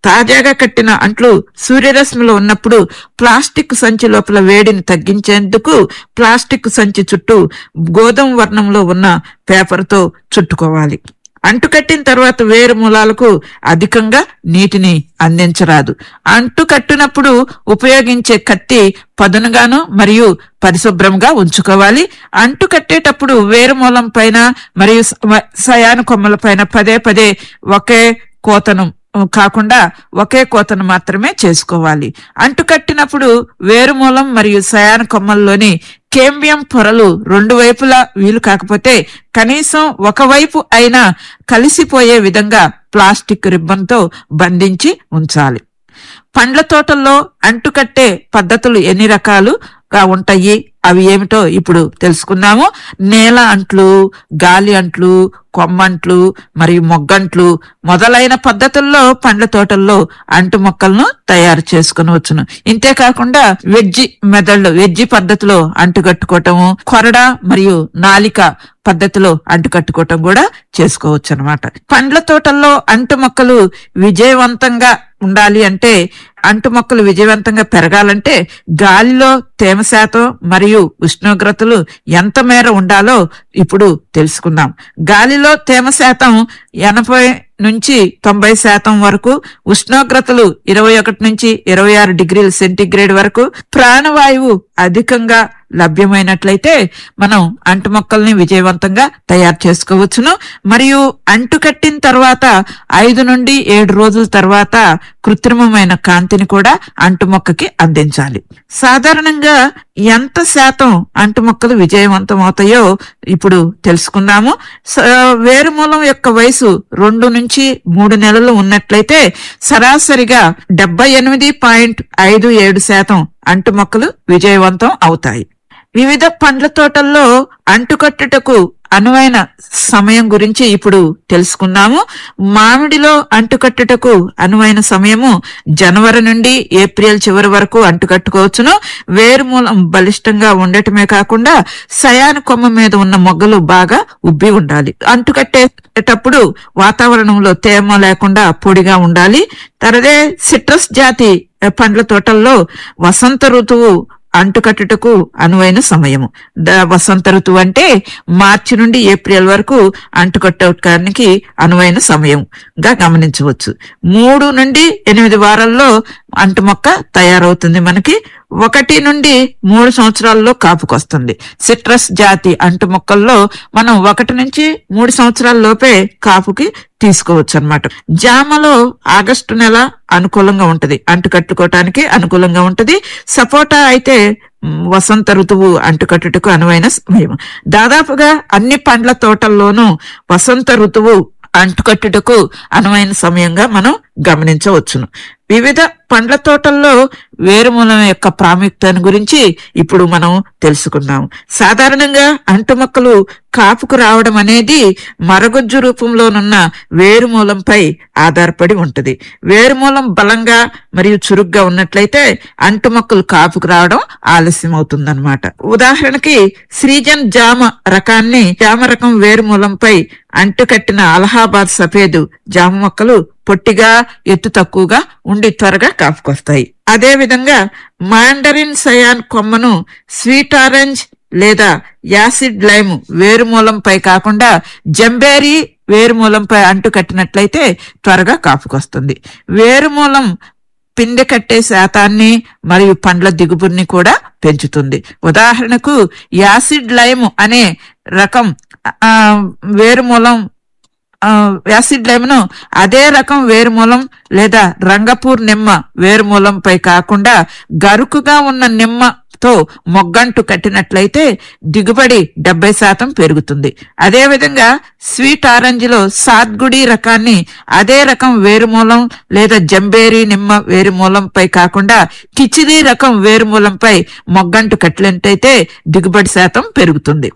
తాజాగా కట్టిన అంట్లు సూర్యరశ్మిలో ఉన్నప్పుడు ప్లాస్టిక్ సంచి లోపల వేడిని తగ్గించేందుకు ప్లాస్టిక్ సంచి చుట్టూ గోధుమ వర్ణంలో ఉన్న పేపర్తో చుట్టుకోవాలి అంటు కట్టిన తర్వాత వేరు మూలాలకు అధికంగా నీటిని అందించరాదు అంటు కట్టినప్పుడు ఉపయోగించే కత్తి పదునుగాను మరియు పరిశుభ్రంగా ఉంచుకోవాలి అంటు కట్టేటప్పుడు వేరు మూలం పైన మరియు స- సయాను కొమ్మల పైన పదే పదే ఒకే కోతను కాకుండా ఒకే కోతను మాత్రమే చేసుకోవాలి అంటు కట్టినప్పుడు వేరుమూలం మరియు సయాన కొమ్మల్లోని కేంబియం పొరలు రెండు వైపులా వీలు కాకపోతే కనీసం ఒకవైపు అయినా కలిసిపోయే విధంగా ప్లాస్టిక్ రిబ్బన్తో బంధించి ఉంచాలి పండ్ల తోటల్లో అంటుకట్టే పద్ధతులు ఎన్ని రకాలుగా ఉంటాయి అవి ఏమిటో ఇప్పుడు తెలుసుకుందాము నేల అంట్లు గాలి అంట్లు కొమ్మంట్లు మరియు మొగ్గంట్లు మొదలైన పద్ధతుల్లో పండ్ల తోటల్లో అంటు మొక్కలను తయారు చేసుకునవచ్చును ఇంతేకాకుండా వెజ్జి మెదళ్ళు వెజ్జి పద్ధతిలో అంటు కట్టుకోవటము కొరడ మరియు నాలిక పద్ధతిలో అంటు కట్టుకోవటం కూడా చేసుకోవచ్చు అనమాట పండ్ల తోటల్లో అంటు మొక్కలు విజయవంతంగా ఉండాలి అంటే అంటు మొక్కలు విజయవంతంగా పెరగాలంటే గాలిలో తేమ శాతం మరియు ఉష్ణోగ్రతలు ఎంత మేర ఉండాలో ఇప్పుడు తెలుసుకుందాం గాలిలో తేమ శాతం ఎనభై నుంచి తొంభై శాతం వరకు ఉష్ణోగ్రతలు ఇరవై ఒకటి నుంచి ఇరవై ఆరు డిగ్రీల సెంటీగ్రేడ్ వరకు ప్రాణవాయువు అధికంగా లభ్యమైనట్లయితే మనం అంటు మొక్కల్ని విజయవంతంగా తయారు చేసుకోవచ్చును మరియు అంటు కట్టిన తర్వాత ఐదు నుండి ఏడు రోజుల తర్వాత కృత్రిమమైన కాంతిని కూడా అంటు మొక్కకి అందించాలి సాధారణంగా ఎంత శాతం అంటు మొక్కలు విజయవంతం అవుతాయో ఇప్పుడు తెలుసుకుందాము స- వేరుమూలం యొక్క వయసు రెండు నుంచి మూడు నెలలు ఉన్నట్లయితే సరాసరిగా డెబ్బై ఎనిమిది పాయింట్ ఐదు ఏడు శాతం అంటు మొక్కలు విజయవంతం అవుతాయి వివిధ పండ్ల తోటల్లో అంటుకట్టుటకు అనువైన సమయం గురించి ఇప్పుడు తెలుసుకుందాము మామిడిలో అంటుకట్టుటకు అనువైన సమయము జనవరి నుండి ఏప్రిల్ చివరి వరకు అంటుకట్టుకోవచ్చును వేరుమూలం బలిష్టంగా ఉండటమే కాకుండా సయాన కొమ్మ మీద ఉన్న మొగ్గలు బాగా ఉబ్బి ఉండాలి అంటుకట్టేటప్పుడు వాతావరణంలో తేమ లేకుండా పొడిగా ఉండాలి తరదే సిట్రస్ జాతి పండ్ల తోటల్లో వసంత ఋతువు అంటుకట్టుటకు అనువైన సమయము ద వసంత ఋతువు అంటే మార్చి నుండి ఏప్రిల్ వరకు అంటుకట్టడానికి అనువైన సమయంగా గమనించవచ్చు మూడు నుండి ఎనిమిది వారాల్లో అంటు మొక్క తయారవుతుంది మనకి ఒకటి నుండి మూడు సంవత్సరాల్లో కాపుకొస్తుంది సిట్రస్ జాతి అంటు మొక్కల్లో మనం ఒకటి నుంచి మూడు సంవత్సరాల లోపే కాపుకి తీసుకోవచ్చు అన్నమాట జామలో ఆగస్టు నెల అనుకూలంగా ఉంటది అంటు కట్టుకోవటానికి అనుకూలంగా ఉంటది సపోటా అయితే మ్, వసంత ఋతువు అంటుకట్టుటకు అనువైన సమయం దాదాపుగా అన్ని పండ్ల తోటల్లోనూ వసంత ఋతువు అంటుకట్టుటకు అనువైన సమయంగా మనం గమనించవచ్చును వివిధ పండ్ల తోటల్లో వేరుమూలం యొక్క ప్రాముఖ్యతను గురించి ఇప్పుడు మనం తెలుసుకుందాం సాధారణంగా అంటు మొక్కలు కాపుకు రావడం అనేది మరగుజ్జు రూపంలోనున్న వేరుమూలంపై ఆధారపడి ఉంటది వేరుమూలం బలంగా మరియు చురుగ్గా ఉన్నట్లయితే అంటు మొక్కలు కాపుకు రావడం ఆలస్యం అవుతుందన్నమాట ఉదాహరణకి శ్రీజన్ జామ రకాన్ని జామ రకం వేరుమూలంపై అంటు కట్టిన అలహాబాద్ సఫేదు జామ మొక్కలు పొట్టిగా ఎత్తు తక్కువగా ఉండి త్వరగా కాపుకొస్తాయి అదే విధంగా మాండరిన్ సయాన్ కొమ్మను స్వీట్ ఆరెంజ్ లేదా యాసిడ్ లైమ్ వేరుమూలంపై కాకుండా జంబేరి వేరుమూలంపై అంటు కట్టినట్లయితే త్వరగా కాపుకొస్తుంది వేరుమూలం పిందె కట్టే శాతాన్ని మరియు పండ్ల దిగుబడిని కూడా పెంచుతుంది ఉదాహరణకు యాసిడ్ లైమ్ అనే రకం ఆ, వేరుమూలం ఆ, యాసిడ్ లెమన్ అదే రకం వేరుమూలం లేదా రంగపూర్ నిమ్మ వేరుమూలంపై కాకుండా గరుకుగా ఉన్న నిమ్మతో మొగ్గంటు కట్టినట్లయితే దిగుబడి డెబ్బై శాతం పెరుగుతుంది అదే విధంగా స్వీట్ ఆరెంజ్ లో సాద్గుడి రకాన్ని అదే రకం వేరుమూలం లేదా జంబేరి నిమ్మ వేరుమూలంపై కాకుండా కిచిడి రకం వేరుమూలంపై మొగ్గంటు కట్టినట్టయితే దిగుబడి శాతం పెరుగుతుంది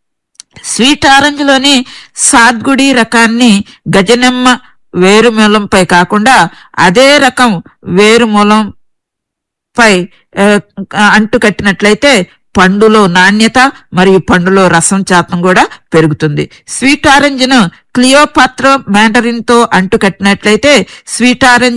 స్వీట్ ఆరెంజ్ లోని సాద్గుడి రకాన్ని గజనిమ్మ వేరుమూలంపై కాకుండా అదే రకం వేరుమూలం పై ఆ, అంటు కట్టినట్లయితే పండులో నాణ్యత మరియు పండులో రసం శాతం కూడా పెరుగుతుంది స్వీట్ ఆరెంజ్ ను క్లియోపాత్రో మ్యాండరిన్ తో అంటు కట్టినట్లయితే స్వీట్ ఆరెంజ్